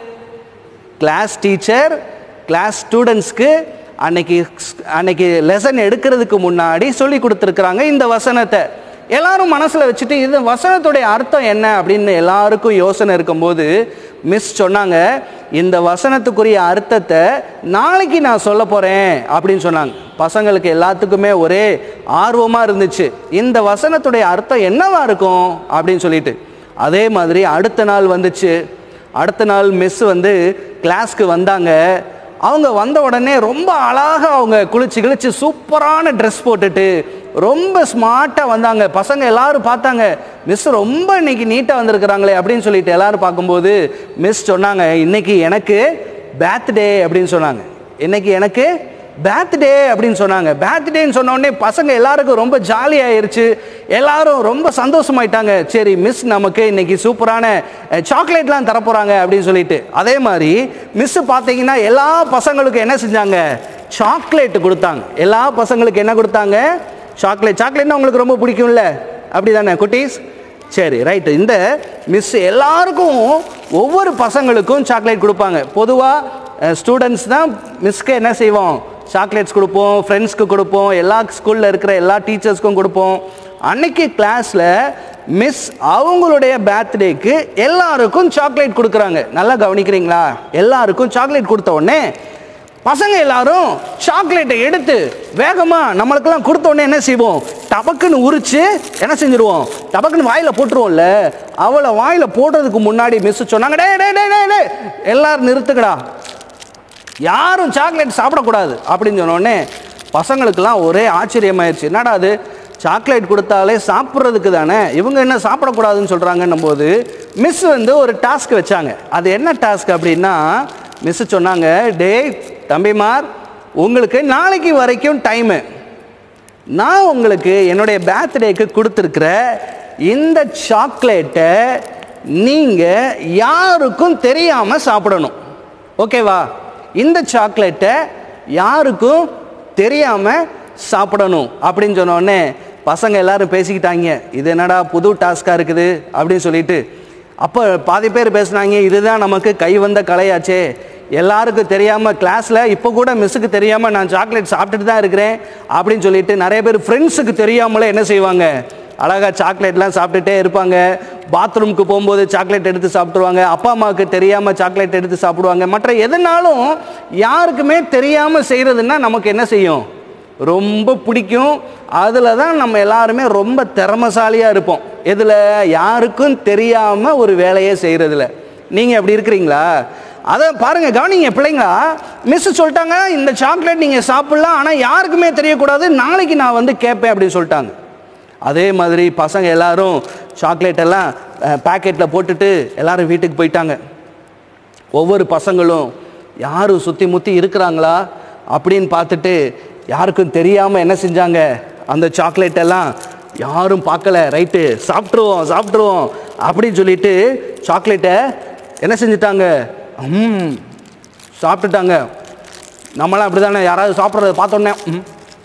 கிளாஸ் டீச்சர் கிளாஸ் ஸ்டூடெண்ட்ஸ்க்கு அன்னைக்கு அன்னைக்கு லெசன் எடுக்கிறதுக்கு முன்னாடி சொல்லி கொடுத்துருக்குறாங்க இந்த வசனத்தை எல்லாரும் மனசில் வச்சுட்டு இது வசனத்துடைய அர்த்தம் என்ன அப்படின்னு எல்லாருக்கும் யோசனை இருக்கும்போது மிஸ் சொன்னாங்க இந்த வசனத்துக்குரிய அர்த்தத்தை நாளைக்கு நான் சொல்ல போகிறேன் அப்படின்னு சொன்னாங்க பசங்களுக்கு எல்லாத்துக்குமே ஒரே ஆர்வமாக இருந்துச்சு இந்த வசனத்துடைய அர்த்தம் என்னவா இருக்கும் அப்படின்னு சொல்லிட்டு அதே மாதிரி அடுத்த நாள் வந்துச்சு அடுத்த நாள் மிஸ் வந்து கிளாஸ்க்கு வந்தாங்க அவங்க வந்த உடனே ரொம்ப அழகாக அவங்க குளிச்சு கிழிச்சு சூப்பரான ட்ரெஸ் போட்டுட்டு ரொம்ப ஸ்மார்ட்டாக வந்தாங்க பசங்க எல்லாரும் பார்த்தாங்க மிஸ் ரொம்ப இன்னைக்கு நீட்டாக வந்திருக்கிறாங்களே அப்படின்னு சொல்லிட்டு எல்லாரும் பார்க்கும்போது மிஸ் சொன்னாங்க இன்னைக்கு எனக்கு பேர்த்டே அப்படின்னு சொன்னாங்க இன்னைக்கு எனக்கு பேர்த்டே அப்படின்னு சொன்னாங்க பேர்த்டேன்னு சொன்ன உடனே பசங்க எல்லாருக்கும் ரொம்ப ஜாலியாயிருச்சு எல்லாரும் ரொம்ப சந்தோஷமாயிட்டாங்க சரி மிஸ் நமக்கு இன்னைக்கு சூப்பரான சாக்லேட்லாம் தரப்போறாங்க அப்படின்னு சொல்லிட்டு அதே மாதிரி மிஸ் பார்த்தீங்கன்னா எல்லா பசங்களுக்கும் என்ன செஞ்சாங்க சாக்லேட் கொடுத்தாங்க எல்லா பசங்களுக்கு என்ன கொடுத்தாங்க சாக்லேட் சாக்லேட்னா உங்களுக்கு ரொம்ப பிடிக்கும்ல அப்படிதானே குட்டீஸ் சரி ரைட்டு இந்த மிஸ் எல்லாருக்கும் ஒவ்வொரு பசங்களுக்கும் சாக்லேட் கொடுப்பாங்க பொதுவாக ஸ்டூடெண்ட்ஸ் தான் மிஸ்க்கு என்ன செய்வோம் சாக்லேட்ஸ் கொடுப்போம் ஃப்ரெண்ட்ஸ்க்கு கொடுப்போம் எல்லா ஸ்கூலில் இருக்கிற எல்லா டீச்சர்ஸ்க்கும் கொடுப்போம் அன்னைக்கு கிளாஸில் மிஸ் அவங்களுடைய பர்த்டேக்கு எல்லாருக்கும் சாக்லேட் கொடுக்குறாங்க நல்லா கவனிக்கிறீங்களா எல்லாருக்கும் சாக்லேட் கொடுத்த உடனே பசங்க எல்லாரும் சாக்லேட்டை எடுத்து வேகமா நம்மளுக்கெல்லாம் கொடுத்த உடனே என்ன செய்வோம் டபக்குன்னு உரிச்சு என்ன செஞ்சிருவோம் டபக்குன்னு வாயில போட்டுருவோம்ல அவளை வாயில போடுறதுக்கு முன்னாடி மிஸ் சொன்னாங்க டே டே டே டே எல்லாரும் நிறுத்துக்கடா யாரும் சாக்லேட் சாப்பிடக்கூடாது அப்படின்னு சொன்ன உடனே பசங்களுக்கெல்லாம் ஒரே ஆச்சரியமாயிருச்சு என்னடா அது சாக்லேட் கொடுத்தாலே சாப்பிட்றதுக்கு தானே இவங்க என்ன சாப்பிடக்கூடாதுன்னு சொல்கிறாங்கன்னும் போது மிஸ் வந்து ஒரு டாஸ்க் வச்சாங்க அது என்ன டாஸ்க் அப்படின்னா மிஸ் சொன்னாங்க டேய் தம்பிமார் உங்களுக்கு நாளைக்கு வரைக்கும் டைமு நான் உங்களுக்கு என்னுடைய பர்த்டேக்கு கொடுத்துருக்கிற இந்த சாக்லேட்டை நீங்கள் யாருக்கும் தெரியாமல் சாப்பிடணும் ஓகேவா இந்த சாக்லேட்டை யாருக்கும் தெரியாமல் சாப்பிடணும் அப்படின்னு சொன்ன உடனே பசங்க எல்லாரும் பேசிக்கிட்டாங்க இது என்னடா புது டாஸ்காக இருக்குது அப்படின்னு சொல்லிட்டு அப்போ பாதி பேர் பேசுனாங்க இதுதான் நமக்கு கை வந்த கலையாச்சே எல்லாருக்கும் தெரியாமல் கிளாஸில் இப்போ கூட மிஸ்ஸுக்கு தெரியாமல் நான் சாக்லேட் சாப்பிட்டுட்டு தான் இருக்கிறேன் அப்படின்னு சொல்லிட்டு நிறைய பேர் ஃப்ரெண்ட்ஸுக்கு தெரியாமலே என்ன செய்வாங்க அழகாக சாக்லேட்லாம் சாப்பிட்டுட்டே இருப்பாங்க பாத்ரூமுக்கு போகும்போது சாக்லேட் எடுத்து சாப்பிட்ருவாங்க அப்பா அம்மாவுக்கு தெரியாமல் சாக்லேட் எடுத்து சாப்பிடுவாங்க மற்ற எதுனாலும் யாருக்குமே தெரியாமல் செய்கிறதுன்னா நமக்கு என்ன செய்யும் ரொம்ப பிடிக்கும் அதில் தான் நம்ம எல்லாருமே ரொம்ப திறமசாலியாக இருப்போம் இதில் யாருக்கும் தெரியாமல் ஒரு வேலையை செய்கிறதுல நீங்கள் எப்படி இருக்கிறீங்களா அதை பாருங்க கவனிங்க பிள்ளைங்களா மிஸ் சொல்லிட்டாங்க இந்த சாக்லேட் நீங்கள் சாப்பிட்லாம் ஆனால் யாருக்குமே தெரியக்கூடாது நாளைக்கு நான் வந்து கேட்பேன் அப்படின்னு சொல்லிட்டாங்க அதே மாதிரி பசங்க எல்லாரும் சாக்லேட் எல்லாம் பேக்கெட்டில் போட்டுட்டு எல்லாரும் வீட்டுக்கு போயிட்டாங்க ஒவ்வொரு பசங்களும் யாரும் சுற்றி முற்றி இருக்கிறாங்களா அப்படின்னு பார்த்துட்டு யாருக்கும் தெரியாமல் என்ன செஞ்சாங்க அந்த சாக்லேட் எல்லாம் யாரும் பார்க்கல ரைட்டு சாப்பிட்ருவோம் சாப்பிட்ருவோம் அப்படின்னு சொல்லிட்டு சாக்லேட்டை என்ன செஞ்சிட்டாங்க ம் சாப்பிட்டுட்டாங்க நம்மளாம் அப்படி தானே யாராவது சாப்பிட்றத பார்த்தோன்னே ம்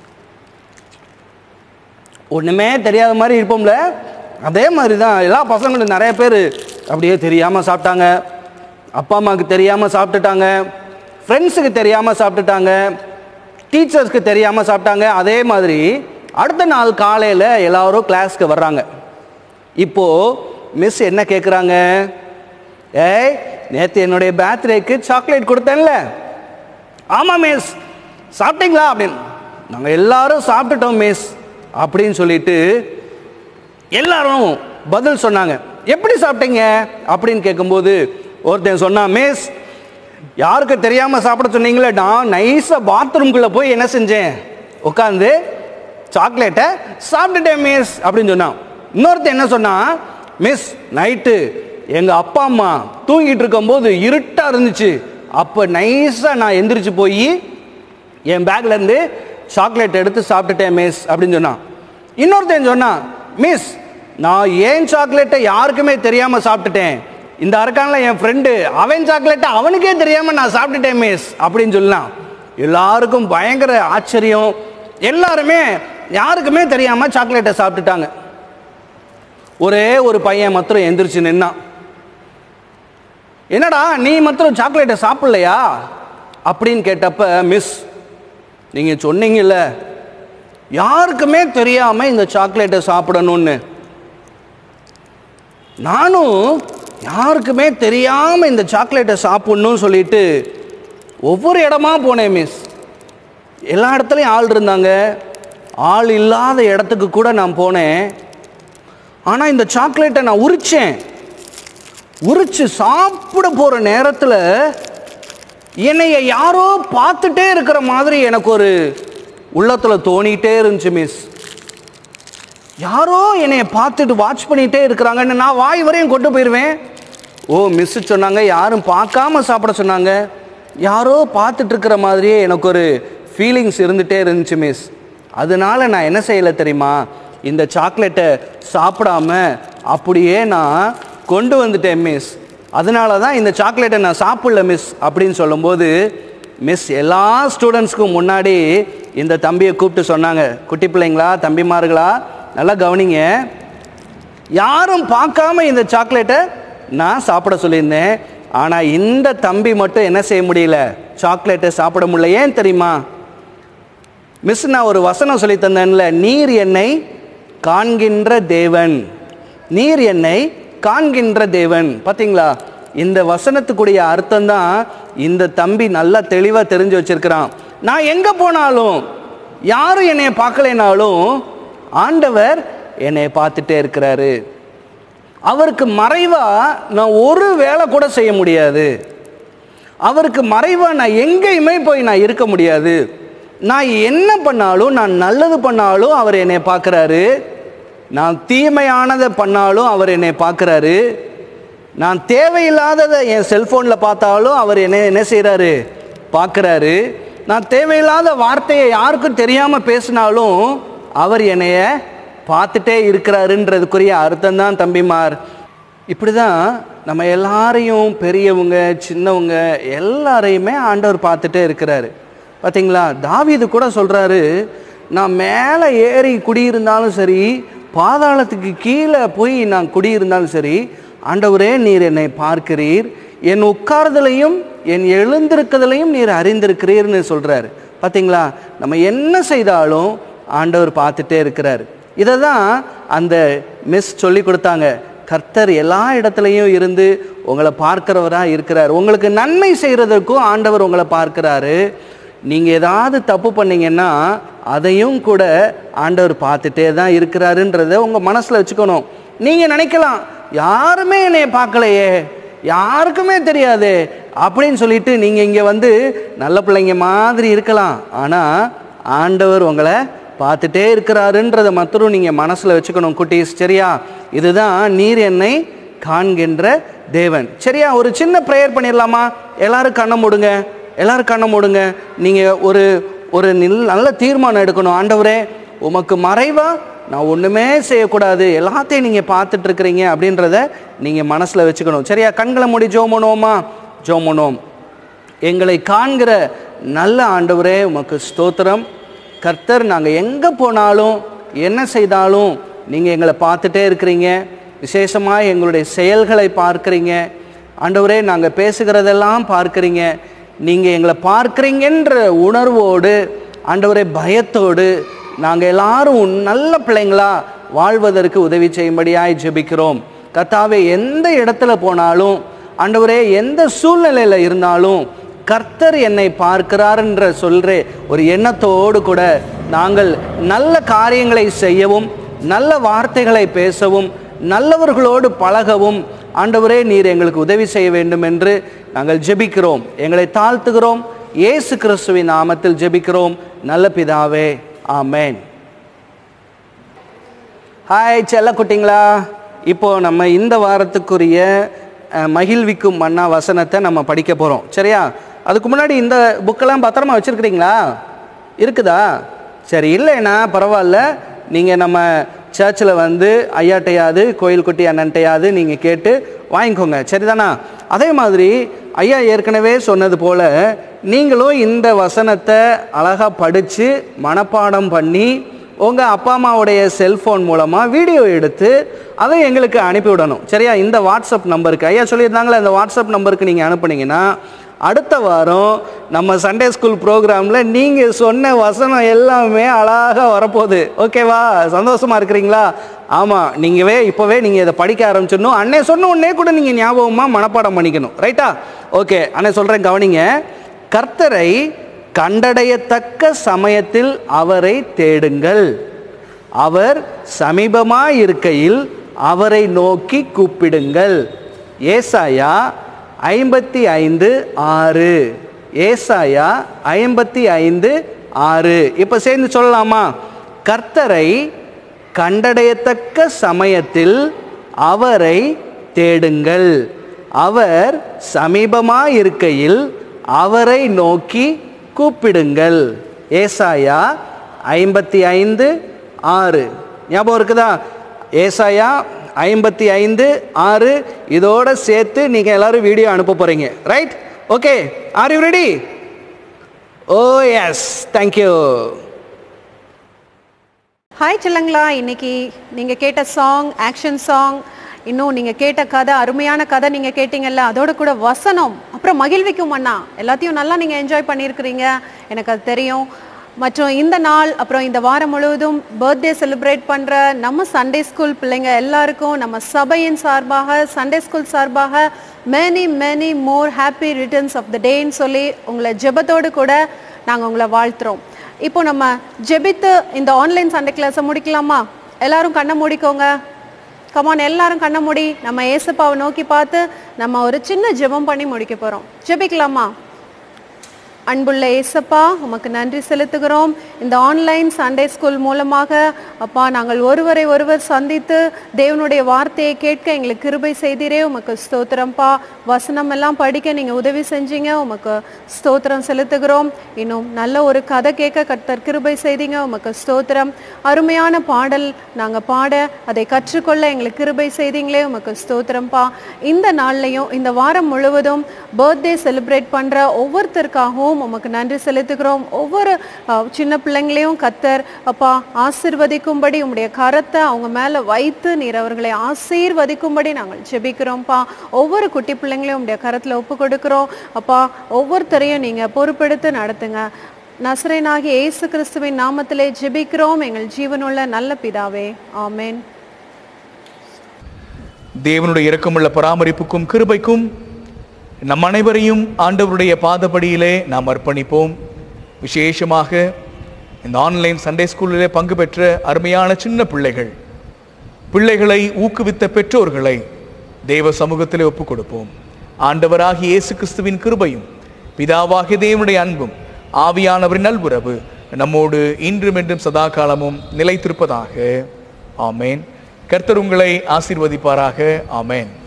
ஒன்றுமே தெரியாத மாதிரி இருப்போம்ல அதே மாதிரி தான் எல்லா பசங்களும் நிறைய பேர் அப்படியே தெரியாமல் சாப்பிட்டாங்க அப்பா அம்மாவுக்கு தெரியாமல் சாப்பிட்டுட்டாங்க ஃப்ரெண்ட்ஸுக்கு தெரியாமல் சாப்பிட்டுட்டாங்க டீச்சர்ஸ்க்கு தெரியாமல் சாப்பிட்டாங்க அதே மாதிரி அடுத்த நாள் காலையில் எல்லாரும் கிளாஸ்க்கு வர்றாங்க இப்போது மிஸ் என்ன கேட்குறாங்க ஏய் நேற்று என்னுடைய பர்த்டேக்கு சாக்லேட் கொடுத்தேன்ல ஆமாம் மிஸ் சாப்பிட்டீங்களா அப்படின்னு நாங்கள் எல்லாரும் சாப்பிட்டுட்டோம் மிஸ் அப்படின்னு சொல்லிட்டு எல்லாரும் பதில் சொன்னாங்க எப்படி சாப்பிட்டீங்க அப்படின்னு கேட்கும்போது ஒருத்தன் சொன்னான் மிஸ் யாருக்கு தெரியாமல் சாப்பிட சொன்னீங்களே நான் நைஸாக பாத்ரூம்குள்ளே போய் என்ன செஞ்சேன் உட்காந்து சாக்லேட்டை சாப்பிட்டுட்டேன் மிஸ் அப்படின்னு சொன்னான் இன்னொருத்தன் என்ன சொன்னான் மிஸ் நைட்டு எங்கள் அப்பா அம்மா தூங்கிட்டு இருக்கும்போது இருட்டாக இருந்துச்சு அப்போ நைஸாக நான் எந்திரிச்சு போய் என் பேக்ல இருந்து சாக்லேட் எடுத்து சாப்பிட்டுட்டேன் மிஸ் அப்படின்னு சொன்னான் இன்னொருத்தன் சொன்னான் மிஸ் நான் ஏன் சாக்லேட்டை யாருக்குமே தெரியாம சாப்பிட்டுட்டேன் இந்த அரக்கான்ல என் ஃப்ரெண்டு அவன் சாக்லேட்டை அவனுக்கே தெரியாம நான் சாப்பிட்டுட்டேன் மிஸ் அப்படின்னு சொல்லலாம் எல்லாருக்கும் பயங்கர ஆச்சரியம் எல்லாருமே யாருக்குமே தெரியாம சாக்லேட்டை சாப்பிட்டுட்டாங்க ஒரே ஒரு பையன் மாத்திரம் எந்திரிச்சு நின்னான் என்னடா நீ மாத்திரம் சாக்லேட்டை சாப்பிடலையா அப்படின்னு கேட்டப்ப மிஸ் நீங்கள் சொன்னீங்கல்ல யாருக்குமே தெரியாம இந்த சாக்லேட்டை சாப்பிடணும்னு நானும் யாருக்குமே தெரியாம இந்த சாக்லேட்டை சாப்பிடணும்னு சொல்லிட்டு ஒவ்வொரு இடமா போனேன் மிஸ் எல்லா இடத்துலையும் ஆள் இருந்தாங்க ஆள் இல்லாத இடத்துக்கு கூட நான் போனேன் ஆனால் இந்த சாக்லேட்டை நான் உரிச்சேன் உரிச்சு சாப்பிட போகிற நேரத்தில் என்னைய யாரோ பார்த்துட்டே இருக்கிற மாதிரி எனக்கு ஒரு உள்ளத்தில் தோணிக்கிட்டே இருந்துச்சு மிஸ் யாரோ என்னைய பார்த்துட்டு வாட்ச் பண்ணிகிட்டே இருக்கிறாங்கன்னு நான் வாய் வரையும் கொண்டு போயிடுவேன் ஓ மிஸ் சொன்னாங்க யாரும் பார்க்காம சாப்பிட சொன்னாங்க யாரோ பார்த்துட்டு இருக்கிற மாதிரியே எனக்கு ஒரு ஃபீலிங்ஸ் இருந்துகிட்டே இருந்துச்சு மிஸ் அதனால நான் என்ன செய்யலை தெரியுமா இந்த சாக்லேட்டை சாப்பிடாம அப்படியே நான் கொண்டு வந்துட்டேன் மிஸ் அதனால தான் இந்த சாக்லேட்டை நான் சாப்பிடல மிஸ் அப்படின்னு சொல்லும்போது மிஸ் எல்லா ஸ்டூடெண்ட்ஸ்க்கும் முன்னாடி இந்த தம்பியை கூப்பிட்டு சொன்னாங்க குட்டி பிள்ளைங்களா தம்பிமார்களா நல்லா கவனிங்க யாரும் பார்க்காம இந்த சாக்லேட்டை நான் சாப்பிட சொல்லியிருந்தேன் ஆனால் இந்த தம்பி மட்டும் என்ன செய்ய முடியல சாக்லேட்டை சாப்பிட முடியல ஏன் தெரியுமா மிஸ் நான் ஒரு வசனம் சொல்லி தந்தேன்ல நீர் என்னை காண்கின்ற தேவன் நீர் என்னை காண்கின்ற தேவன் பார்த்தீங்களா இந்த வசனத்துக்குடைய அர்த்தம் தான் இந்த தம்பி நல்லா தெளிவாக தெரிஞ்சு வச்சிருக்கிறான் நான் எங்கே போனாலும் யாரும் என்னைய பார்க்கலைனாலும் ஆண்டவர் என்னை பார்த்துட்டே இருக்கிறாரு அவருக்கு மறைவா நான் ஒரு வேலை கூட செய்ய முடியாது அவருக்கு மறைவா நான் எங்கேயுமே போய் நான் இருக்க முடியாது நான் என்ன பண்ணாலும் நான் நல்லது பண்ணாலும் அவர் என்னை பார்க்குறாரு நான் தீமையானதை பண்ணாலும் அவர் என்னை பார்க்குறாரு நான் தேவையில்லாததை என் செல்ஃபோனில் பார்த்தாலும் அவர் என்ன என்ன செய்கிறாரு பார்க்குறாரு நான் தேவையில்லாத வார்த்தையை யாருக்கும் தெரியாமல் பேசினாலும் அவர் என்னைய பார்த்துட்டே இருக்கிறாருன்றதுக்குரிய அர்த்தம் தான் தம்பிமார் இப்படி தான் நம்ம எல்லாரையும் பெரியவங்க சின்னவங்க எல்லாரையுமே ஆண்டவர் பார்த்துட்டே இருக்கிறாரு பார்த்தீங்களா தாவீது கூட சொல்கிறாரு நான் மேலே ஏறி குடியிருந்தாலும் சரி பாதாளத்துக்கு கீழே போய் நான் குடியிருந்தாலும் சரி ஆண்டவரே நீர் என்னை பார்க்கிறீர் என் உட்கார்தலையும் என் எழுந்திருக்கிறதுலையும் நீர் அறிந்திருக்கிறீர்னு சொல்கிறாரு பார்த்தீங்களா நம்ம என்ன செய்தாலும் ஆண்டவர் பார்த்துட்டே இருக்கிறார் இதை தான் அந்த மிஸ் சொல்லி கொடுத்தாங்க கர்த்தர் எல்லா இடத்துலையும் இருந்து உங்களை பார்க்கிறவராக இருக்கிறார் உங்களுக்கு நன்மை செய்கிறதுக்கும் ஆண்டவர் உங்களை பார்க்கிறாரு நீங்கள் ஏதாவது தப்பு பண்ணீங்கன்னா அதையும் கூட ஆண்டவர் பார்த்துட்டே தான் இருக்கிறாருன்றத உங்கள் மனசில் வச்சுக்கணும் நீங்கள் நினைக்கலாம் யாருமே என்னைய பார்க்கலையே யாருக்குமே தெரியாது அப்படின்னு சொல்லிட்டு நீங்கள் இங்கே வந்து நல்ல பிள்ளைங்க மாதிரி இருக்கலாம் ஆனால் ஆண்டவர் உங்களை பார்த்துட்டே இருக்கிறாருன்றதை மாத்திரம் நீங்கள் மனசில் வச்சுக்கணும் குட்டீஸ் சரியா இதுதான் நீர் என்னை காண்கின்ற தேவன் சரியா ஒரு சின்ன ப்ரேயர் பண்ணிடலாமா எல்லாரும் கண்ணை மூடுங்க எல்லாரும் கண்ணை மூடுங்க நீங்கள் ஒரு ஒரு நில் நல்ல தீர்மானம் எடுக்கணும் ஆண்டவரே உமக்கு மறைவா நான் ஒன்றுமே செய்யக்கூடாது எல்லாத்தையும் நீங்கள் பார்த்துட்டு இருக்கிறீங்க அப்படின்றத நீங்கள் மனசில் வச்சுக்கணும் சரியா கண்களை மூடி ஜோம் பண்ணுவோமா ஜோம் பண்ணுவோம் எங்களை காண்கிற நல்ல ஆண்டவரே உமக்கு ஸ்தோத்திரம் கர்த்தர் நாங்கள் எங்கே போனாலும் என்ன செய்தாலும் நீங்கள் எங்களை பார்த்துட்டே இருக்கிறீங்க விசேஷமாக எங்களுடைய செயல்களை பார்க்குறீங்க ஆண்டவரே நாங்கள் பேசுகிறதெல்லாம் பார்க்குறீங்க நீங்கள் எங்களை பார்க்குறீங்கன்ற உணர்வோடு ஆண்டவரே பயத்தோடு நாங்கள் எல்லாரும் உன் நல்ல பிள்ளைங்களா வாழ்வதற்கு உதவி செய்யும்படியாய் ஜெபிக்கிறோம் கர்த்தாவே எந்த இடத்துல போனாலும் ஆண்டவரே எந்த சூழ்நிலையில் இருந்தாலும் கர்த்தர் என்னை பார்க்கிறார்ன்ற சொல்ற ஒரு எண்ணத்தோடு கூட நாங்கள் நல்ல காரியங்களை செய்யவும் நல்ல வார்த்தைகளை பேசவும் நல்லவர்களோடு பழகவும் ஆண்டவரே நீர் எங்களுக்கு உதவி செய்ய வேண்டும் என்று நாங்கள் ஜெபிக்கிறோம் எங்களை தாழ்த்துகிறோம் இயேசு கிறிஸ்துவின் நாமத்தில் ஜெபிக்கிறோம் நல்ல பிதாவே ஆமென் ஹாய் செல்ல குட்டிங்களா இப்போ நம்ம இந்த வாரத்துக்குரிய அஹ், மகிழ்விக்கும் மன்னா வசனத்தை நம்ம படிக்க போகிறோம் சரியா அதுக்கு முன்னாடி இந்த புக்கெல்லாம் பத்திரமா வச்சுருக்கிறீங்களா இருக்குதா சரி இல்லைன்னா பரவாயில்ல நீங்கள் நம்ம சர்ச்சில் வந்து ஐயாட்டையாவது கோயில் குட்டி அண்ணன்ட்டையாவது நீங்கள் கேட்டு வாங்கிக்கோங்க சரிதானா அதே மாதிரி ஐயா ஏற்கனவே சொன்னது போல் நீங்களும் இந்த வசனத்தை அழகாக படித்து மனப்பாடம் பண்ணி உங்கள் அப்பா அம்மாவுடைய செல்ஃபோன் மூலமாக வீடியோ எடுத்து அதை எங்களுக்கு அனுப்பிவிடணும் சரியா இந்த வாட்ஸ்அப் நம்பருக்கு ஐயா சொல்லியிருந்தாங்களே இந்த வாட்ஸ்அப் நம்பருக்கு நீங்கள் அனுப்புனீங்கன்னா அடுத்த வாரம் நம்ம சண்டே ஸ்கூல் ப்ரோக்ராமில் நீங்கள் சொன்ன வசனம் எல்லாமே அழகாக வரப்போகுது ஓகேவா சந்தோஷமாக இருக்கிறீங்களா ஆமாம் நீங்கவே இப்போவே நீங்கள் இதை படிக்க ஆரம்பிச்சிடணும் அண்ணே சொன்ன உடனே கூட நீங்கள் ஞாபகமாக மனப்பாடம் பண்ணிக்கணும் ரைட்டா ஓகே அண்ணே சொல்கிறேன் கவனிங்க கர்த்தரை கண்டடையத்தக்க சமயத்தில் அவரை தேடுங்கள் அவர் சமீபமாய் இருக்கையில் அவரை நோக்கி கூப்பிடுங்கள் ஏசாயா ஐம்பத்தி ஐந்து ஆறு ஏசாயா ஐம்பத்தி ஐந்து ஆறு இப்போ சேர்ந்து சொல்லலாமா கர்த்தரை கண்டடையத்தக்க சமயத்தில் அவரை தேடுங்கள் அவர் சமீபமாய் இருக்கையில் அவரை நோக்கி கூப்பிடுங்கள் ஏசாயா ஐம்பத்தி ஐந்து ஆறு ஞாபகம் இருக்குதா ஏசாயா ஐம்பத்தி ஐந்து ஆறு இதோட சேர்த்து நீங்கள் எல்லாரும் வீடியோ அனுப்ப போகிறீங்க right okay are you ready oh yes thank you hi செல்லங்களா இன்னைக்கு நீங்க கேட்ட சாங் ஆக்ஷன் சாங் இன்னும் நீங்க கேட்ட கதை அருமையான கதை நீங்க கேட்டீங்கல்ல அதோட கூட வசனம் அப்புறம் மகிழ்விக்கும் அண்ணா எல்லாத்தையும் நல்லா நீங்க என்ஜாய் பண்ணியிருக்கிறீங்க எனக்கு அது தெரியும் மற்றும் இந்த நாள் அப்புறம் இந்த வாரம் முழுவதும் பர்த்டே செலிப்ரேட் பண்ற நம்ம சண்டே ஸ்கூல் பிள்ளைங்க எல்லாருக்கும் நம்ம சபையின் சார்பாக சண்டே ஸ்கூல் சார்பாக many many more happy returns of the டேன்னு சொல்லி உங்களை ஜெபத்தோடு கூட நாங்கள் உங்களை வாழ்த்துறோம் இப்போ நம்ம ஜெபித்து இந்த ஆன்லைன் சண்டே கிளாஸை முடிக்கலாமா எல்லாரும் கண்ணை மூடிக்கோங்க கமான் எல்லாரும் கண்ணை மூடி நம்ம ஏசப்பாவை நோக்கி பார்த்து நம்ம ஒரு சின்ன ஜெபம் பண்ணி முடிக்க போகிறோம் ஜெபிக்கலாமா அன்புள்ள ஏசப்பா உமக்கு நன்றி செலுத்துகிறோம் இந்த ஆன்லைன் சண்டே ஸ்கூல் மூலமாக அப்பா நாங்கள் ஒருவரை ஒருவர் சந்தித்து தேவனுடைய வார்த்தையை கேட்க எங்களுக்கு கிருபை செய்தீரே உமக்கு ஸ்தோத்திரம்ப்பா வசனம் எல்லாம் படிக்க நீங்கள் உதவி செஞ்சீங்க உமக்கு ஸ்தோத்திரம் செலுத்துகிறோம் இன்னும் நல்ல ஒரு கதை கேட்க கர்த்தர் கிருபை செய்தீங்க உமக்கு ஸ்தோத்திரம் அருமையான பாடல் நாங்கள் பாட அதை கற்றுக்கொள்ள எங்களுக்கு கிருபை செய்தீங்களே உமக்கு ஸ்தோத்திரம்ப்பா இந்த நாள்லையும் இந்த வாரம் முழுவதும் பர்த்டே செலிப்ரேட் பண்ணுற ஒவ்வொருத்தருக்காகவும் உமக்கு நன்றி செலுத்துகிறோம் ஒவ்வொரு அஹ், சின்ன பிள்ளைங்களையும் கத்தர் அப்பா ஆசிர்வதிக்கும்படி உம்முடைய கரத்தை அவங்க மேலே வைத்து நீர் அவர்களை ஆசீர்வதிக்கும்படி நாங்கள் ஜெபிக்கிறோம்ப்பா ஒவ்வொரு குட்டி பிள்ளைங்களையும் உம்முடைய கரத்தில் ஒப்பு கொடுக்கிறோம் அப்பா ஒவ்வொருத்தரையும் நீங்கள் பொறுப்பெடுத்து நடத்துங்க நசரேனாகிய இயேசு கிறிஸ்துவின் நாமத்திலே ஜெபிக்கிறோம் எங்கள் ஜீவனுள்ள நல்ல பிதாவே ஆமென் தேவனுடைய இரக்கமுள்ள பராமரிப்புக்கும் கிருபைக்கும் நம் அனைவரையும் ஆண்டவருடைய பாதபடியிலே நாம் அர்ப்பணிப்போம் விசேஷமாக இந்த ஆன்லைன் சண்டே ஸ்கூலிலே பங்கு பெற்ற அருமையான சின்ன பிள்ளைகள் பிள்ளைகளை ஊக்குவித்த பெற்றோர்களை தேவ சமூகத்திலே ஒப்புக் கொடுப்போம் ஆண்டவராகிய இயேசு கிறிஸ்துவின் கிருபையும் பிதாவாகிய தேவனுடைய அன்பும் ஆவியானவரின் நல்வுறவு நம்மோடு இன்றும் என்றும் சதா காலமும் நிலைத்திருப்பதாக ஆமேன் கர்த்தர் உங்களை ஆசீர்வதிப்பாராக ஆமேன்